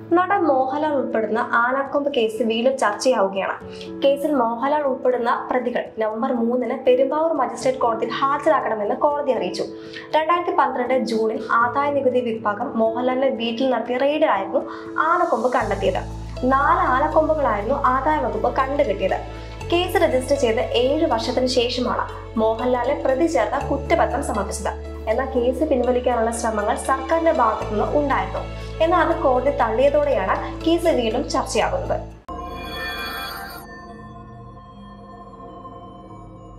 നടൻ മോഹൻലാൽ ഉൾപ്പെടുന്ന ആനക്കൊമ്പ് കേസ് വീണ്ടും ചർച്ചയാവുകയാണ് കേസിൽ മോഹൻലാൽ ഉൾപ്പെടുന്ന പ്രതികൾ നവംബർ മൂന്നിന് പെരുമ്പാവൂർ മജിസ്ട്രേറ്റ് കോടതിയിൽ ഹാജരാക്കണമെന്ന് കോടതി അറിയിച്ചു രണ്ടായിരത്തി പന്ത്രണ്ട് ജൂണിൽ ആദായ നികുതി വിഭാഗം മോഹൻലാലിന്റെ വീട്ടിൽ നടത്തിയ റെയ്ഡിലായിരുന്നു ആനക്കൊമ്പ് കണ്ടെത്തിയത് നാല് ആനക്കൊമ്പുകളായിരുന്നു ആദായ വകുപ്പ് കണ്ടുകെട്ടിയത് കേസ് രജിസ്റ്റർ ചെയ്ത് ഏഴ് വർഷത്തിന് ശേഷമാണ് മോഹൻലാലിനെ പ്രതി ചേർത്ത കുറ്റപത്രം സമർപ്പിച്ചത് എന്നാൽ കേസ് പിൻവലിക്കാനുള്ള ശ്രമങ്ങൾ സർക്കാരിന്റെ ഭാഗത്തുനിന്ന് ഉണ്ടായിരുന്നു എന്നാൽ അത് കോടതി തള്ളിയതോടെയാണ് കേസ് വീണ്ടും ചർച്ചയാകുന്നത്